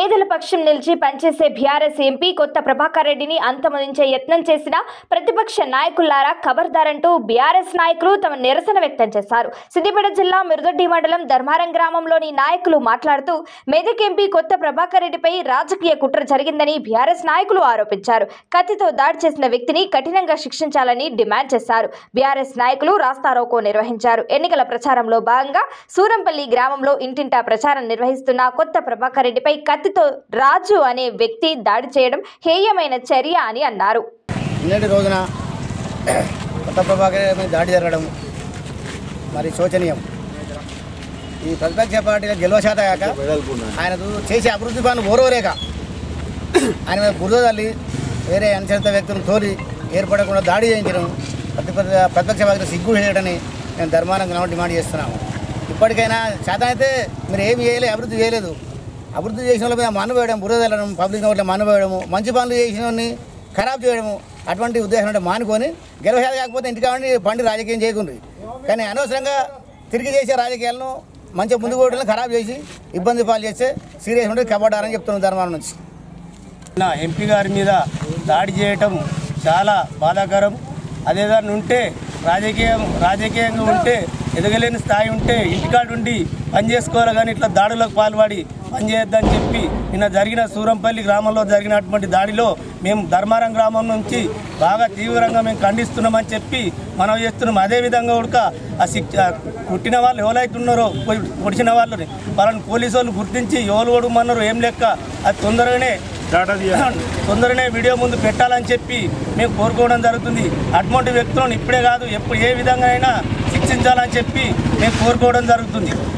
పేదల పక్షం నిలిచి పనిచేసే బీఆర్ఎస్ ఎంపీ కొత్త ప్రభాకర్ రెడ్డిని అంతమొందించే యత్నం చేసిన ప్రతిపక్ష నాయకులారా ఖబర్దారంటూ బీఆర్ఎస్ నాయకులు తమ నిరసన వ్యక్తం చేశారు సిద్దిపేట జిల్లా మిరుదొడ్డి మండలం ధర్మారం గ్రామంలోని నాయకులు మాట్లాడుతూ మెదక్ ఎంపీ కొత్త ప్రభాకర్ రెడ్డిపై రాజకీయ కుట్ర జరిగిందని బీఆర్ఎస్ నాయకులు ఆరోపించారు కత్తితో దాడి చేసిన వ్యక్తిని కఠినంగా శిక్షించాలని డిమాండ్ చేశారు బీఆర్ఎస్ నాయకులు రాస్తారోకో నిర్వహించారు ఎన్నికల ప్రచారంలో భాగంగా సూరంపల్లి గ్రామంలో ఇంటింటా ప్రచారం నిర్వహిస్తున్న కొత్త ప్రభాకర్ రెడ్డిపై కత్తితో రాజు అనే వ్యక్తి దాడి చేయడం హేయమైన చర్య అని అన్నారు నిన్నటి రోజున కొత్త ప్రభాకర్ మీద దాడి జరగడం మరి శోచనీయం ఈ ప్రతిపక్ష పార్టీల గెలువ శాత కాక ఆయనకు చేసే అభివృద్ధి పనులు ఓరోరేక ఆయన మీద బురద తల్లి వేరే అనుచరిత వ్యక్తులను తోలి ఏర్పడకుండా దాడి చేయించడం ప్రతిపక్ష ప్రతిపక్ష పార్టీలు సిగ్గు చేయడని మేము ధర్మానం గ్రామం డిమాండ్ చేస్తున్నాము ఇప్పటికైనా శాతం అయితే మీరు ఏమి చేయలేదు అభివృద్ధి చేయలేదు అభివృద్ధి చేసిన వాళ్ళ మీద మన్ను వేయడం బురద తల్లడం పబ్లిక్ నోట్ల మన్ను వేయడము మంచి పనులు చేసిన వాడిని ఖరాబ్ చేయడము అటువంటి ఉద్దేశం అంటే మానుకొని గెలవశాత కాకపోతే ఇంటికాడి పండి రాజకీయం చేయకుండ్రి కానీ అనవసరంగా తిరిగి చేసే రాజకీయాలను మంచిగా ముందు పోవడం ఖరాబ్ చేసి ఇబ్బంది పాలు చేస్తే సీరియస్ ఉంటే కబడ్డారని చెప్తున్నాం ధర్మానం నుంచి నా ఎంపీ గారి మీద దాడి చేయటం చాలా బాధాకరం అదేదాన్ని ఉంటే రాజకీయం రాజకీయంగా ఉంటే ఎదగలేని స్థాయి ఉంటే ఇంటికాడ ఉండి పని చేసుకోవాలి కానీ ఇట్లా దాడులకు పాల్పడి పని చేయొద్దని చెప్పి నిన్న జరిగిన సూరంపల్లి గ్రామంలో జరిగినటువంటి దాడిలో మేము ధర్మారం గ్రామం నుంచి బాగా తీవ్రంగా మేము ఖండిస్తున్నామని చెప్పి మనం చేస్తున్నాం అదేవిధంగా ఉడక ఆ శిక్ష కుట్టిన వాళ్ళు ఎవరైతే ఉన్నారో పొడి- పొడిచిన వాళ్ళని వాళ్ళని పోలీసు వాళ్ళు గుర్తించి ఎవరు ఓడమన్నారు ఏం లెక్క అది తొందరగానే తొందరనే వీడియో ముందు పెట్టాలని చెప్పి మేము కోరుకోవడం జరుగుతుంది అటువంటి వ్యక్తులను ఇప్పుడే కాదు ఎప్పుడు ఏ విధంగా అయినా శిక్షించాలని చెప్పి మేము కోరుకోవడం జరుగుతుంది